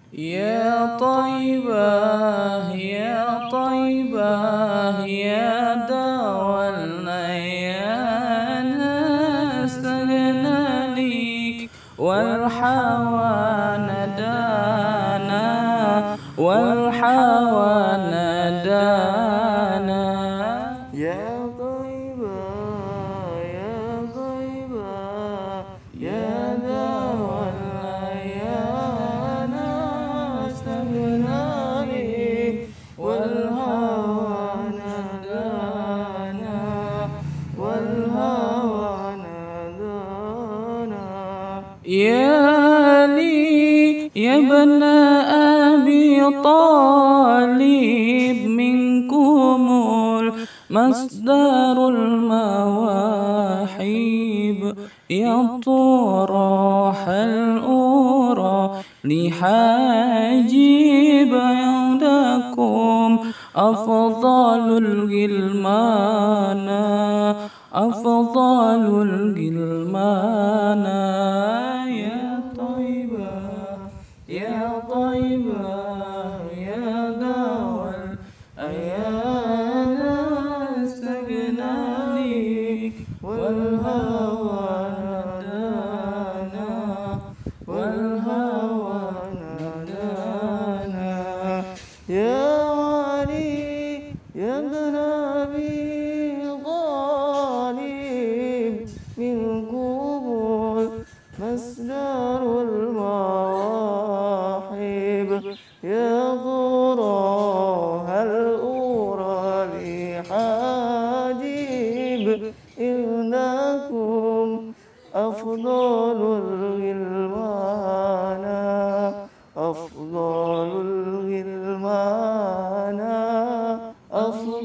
يا طيبة يا طيبة يا دوا النيان استغنى ليك والحوى ندانا والحوى ندانا يا طيبة يا طيبة يا دوا العيان استغناني والهوى نادانا والهوى نادانا يا لي يا ابن أبي طالب منكم المصدر المواحب يا طرح الأورى لحاجب عندكم أفضل الغلمان أفضل الغلمان يا طيبة يا طيبة يا دوا الأيان استغنى لي والهوى ندانا والهوى ندانا يا علي يا ابن أبي طالب منكم مصدر المواحب يا ضراها الأورى لحاجب إنكم أفضل الغلمان أفضل الغلمان أفضل